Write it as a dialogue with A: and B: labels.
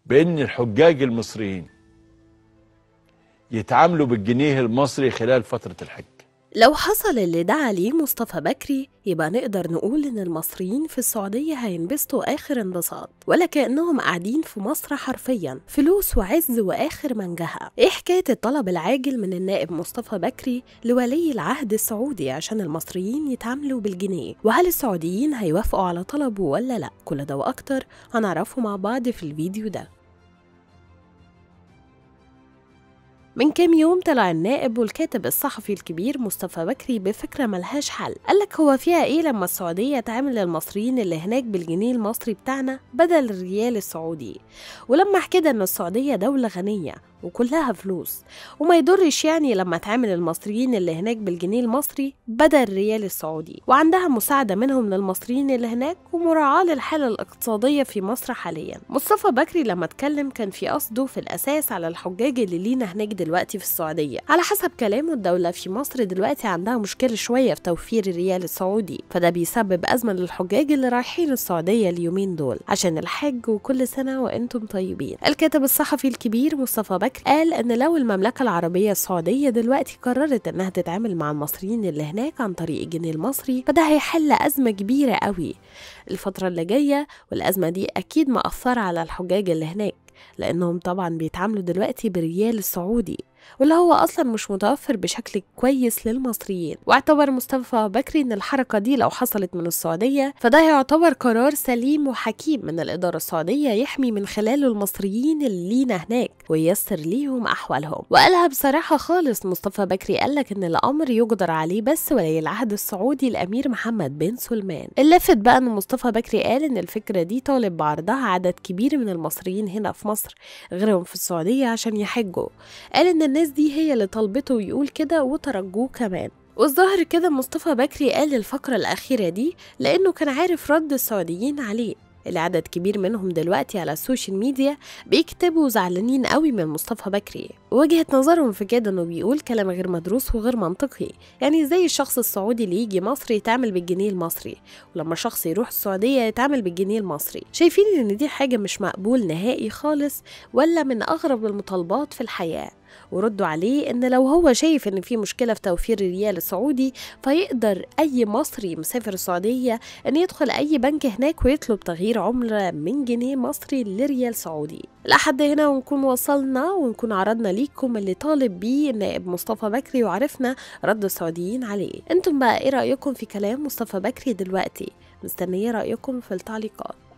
A: بان الحجاج المصريين يتعاملوا بالجنيه المصري خلال فتره الحج
B: لو حصل اللي دعا ليه مصطفى بكري يبقى نقدر نقول إن المصريين في السعودية هينبسطوا آخر انبساط ولا كأنهم قاعدين في مصر حرفيا فلوس وعز وآخر منجهة إيه حكاية الطلب العاجل من النائب مصطفى بكري لولي العهد السعودي عشان المصريين يتعاملوا بالجنيه وهل السعوديين هيوافقوا على طلبه ولا لا كل ده وأكتر هنعرفه مع بعض في الفيديو ده من كام يوم طلع النائب والكاتب الصحفي الكبير مصطفى بكري بفكرة ملهاش حل قالك هو فيها ايه لما السعودية تعامل المصريين اللي هناك بالجنيه المصري بتاعنا بدل الريال السعودي ولمح كده ان السعودية دولة غنية وكلها فلوس وما يضرش يعني لما تعامل المصريين اللي هناك بالجنيه المصري بدل الريال السعودي وعندها مساعدة منهم للمصريين اللي هناك ومراعاة للحالة الاقتصادية في مصر حاليا مصطفى بكري لما اتكلم كان في قصده في الأساس على الحجاج اللي لينا هناك دلوقتي في السعودية على حسب كلامه الدولة في مصر دلوقتي عندها مشكلة شوية في توفير الريال السعودي فده بيسبب أزمة للحجاج اللي رايحين السعودية اليومين دول عشان الحج وكل سنة وأنتم طيبين الكاتب الصحفي الكبير مصطفى بكري قال ان لو المملكه العربيه السعوديه دلوقتي قررت انها تتعامل مع المصريين اللي هناك عن طريق الجنيه المصري فده هيحل ازمه كبيره قوي الفتره اللي جايه والازمه دي اكيد مأثره على الحجاج اللي هناك لانهم طبعا بيتعاملوا دلوقتي بالريال السعودي واللي هو اصلا مش متوفر بشكل كويس للمصريين واعتبر مصطفى بكري ان الحركه دي لو حصلت من السعوديه فده هيعتبر قرار سليم وحكيم من الاداره السعوديه يحمي من خلاله المصريين اللي لينا هناك وييسر ليهم احوالهم وقالها بصراحه خالص مصطفى بكري قالك ان الامر يقدر عليه بس ولي العهد السعودي الامير محمد بن سلمان اللافت بقى ان مصطفى بكري قال ان الفكره دي طالب بعرضها عدد كبير من المصريين هنا في مصر غيرهم في السعوديه عشان يحجوا قال ان الناس دي هي اللي طلبته ويقول كده وترجوه كمان والظاهر كده مصطفى بكري قال الفقرة الأخيرة دي لأنه كان عارف رد السعوديين عليه اللي عدد كبير منهم دلوقتي على السوشيال ميديا بيكتبوا زعلانين قوي من مصطفى بكري وجهة نظرهم في كده انه بيقول كلام غير مدروس وغير منطقي يعني زي الشخص السعودي اللي يجي مصر يتعامل بالجنيه المصري ولما شخص يروح السعودية يتعامل بالجنيه المصري شايفين ان دي حاجة مش مقبول نهائي خالص ولا من اغرب المطالبات في الحياة وردوا عليه ان لو هو شايف ان في مشكله في توفير الريال السعودي فيقدر اي مصري مسافر السعوديه ان يدخل اي بنك هناك ويطلب تغيير عمله من جنيه مصري لريال سعودي لحد هنا ونكون وصلنا ونكون عرضنا ليكم اللي طالب بيه النائب مصطفى بكري وعرفنا رد السعوديين عليه انتم بقى ايه رايكم في كلام مصطفى بكري دلوقتي مستنيه رايكم في التعليقات